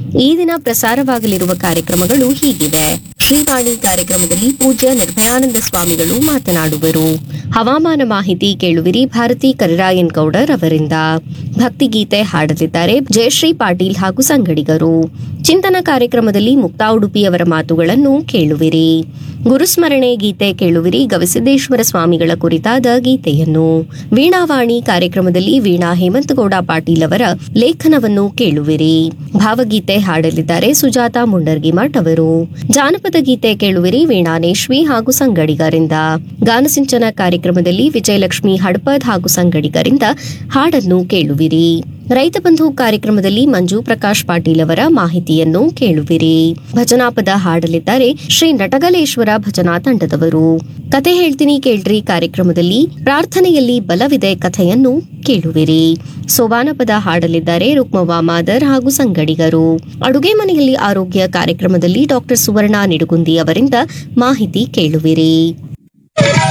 ಈ ದಿನ ಪ್ರಸಾರವಾಗಲಿರುವ ಕಾರ್ಯಕ್ರಮಗಳು ಹೀಗಿವೆ ಶ್ರೀವಾಣಿ ಕಾರ್ಯಕ್ರಮದಲ್ಲಿ ಪೂಜ್ಯ ನಿರ್ಭಯಾನಂದ ಸ್ವಾಮಿಗಳು ಮಾತನಾಡುವರು ಹವಾಮಾನ ಮಾಹಿತಿ ಕೇಳುವಿರಿ ಭಾರತಿ ಕರಿರಾಯನ್ ಗೌಡರ್ ಅವರಿಂದ ಭಕ್ತಿಗೀತೆ ಹಾಡಲಿದ್ದಾರೆ ಜಯಶ್ರೀ ಪಾಟೀಲ್ ಹಾಗೂ ಸಂಗಡಿಗರು ಚಿಂತನ ಕಾರ್ಯಕ್ರಮದಲ್ಲಿ ಮುಕ್ತಾ ಉಡುಪಿ ಅವರ ಮಾತುಗಳನ್ನು ಕೇಳುವಿರಿ ಗುರುಸ್ಮರಣೆ ಗೀತೆ ಕೇಳುವಿರಿ ಗವಿಸಿದ್ದೇಶ್ವರ ಸ್ವಾಮಿಗಳ ಕುರಿತಾದ ಗೀತೆಯನ್ನು ವೀಣಾವಾಣಿ ಕಾರ್ಯಕ್ರಮದಲ್ಲಿ ವೀಣಾ ಹೇಮಂತಗೌಡ ಪಾಟೀಲ್ ಅವರ ಲೇಖನವನ್ನು ಕೇಳುವಿರಿ ಭಾವಗೀತೆ ಹಾಡಲಿದ್ದಾರೆ ಸುಜಾತ ಮುಂಡರ್ಗಿಮಠ್ ಅವರು ಜಾನಪದ ಗೀತೆ ಕೇಳುವಿರಿ ವೀಣಾನೇಶ್ವಿ ಹಾಗೂ ಸಂಗಡಿಗರಿಂದ ಗಾನಸಿಂಚನ ಕಾರ್ಯಕ್ರಮದಲ್ಲಿ ವಿಜಯಲಕ್ಷ್ಮಿ ಹಡ್ಪದ್ ಹಾಗೂ ಸಂಗಡಿಗರಿಂದ ಹಾಡನ್ನು ಕೇಳುವಿರಿ ರೈತ ಬಂಧು ಕಾರ್ಯಕ್ರಮದಲ್ಲಿ ಮಂಜು ಪ್ರಕಾಶ್ ಪಾಟೀಲ್ ಅವರ ಮಾಹಿತಿಯನ್ನು ಕೇಳುವಿರಿ ಭಜನಾ ಪದ ಹಾಡಲಿದ್ದಾರೆ ಶ್ರೀ ನಟಗಲೇಶ್ವರ ಭಜನಾ ತಂಡದವರು ಕತೆ ಹೇಳ್ತೀನಿ ಕೇಳ್ರಿ ಕಾರ್ಯಕ್ರಮದಲ್ಲಿ ಪ್ರಾರ್ಥನೆಯಲ್ಲಿ ಬಲವಿದೆ ಕಥೆಯನ್ನು ಕೇಳುವಿರಿ ಸೋಬಾನ ಪದ ಹಾಡಲಿದ್ದಾರೆ ರುಕ್ಮವ್ವ ಮಾದರ್ ಹಾಗೂ ಸಂಗಡಿಗರು ಅಡುಗೆ ಮನೆಯಲ್ಲಿ ಆರೋಗ್ಯ ಕಾರ್ಯಕ್ರಮದಲ್ಲಿ ಡಾಕ್ಟರ್ ಸುವರ್ಣ ನಿಡುಗುಂದಿ ಅವರಿಂದ ಮಾಹಿತಿ ಕೇಳುವಿರಿ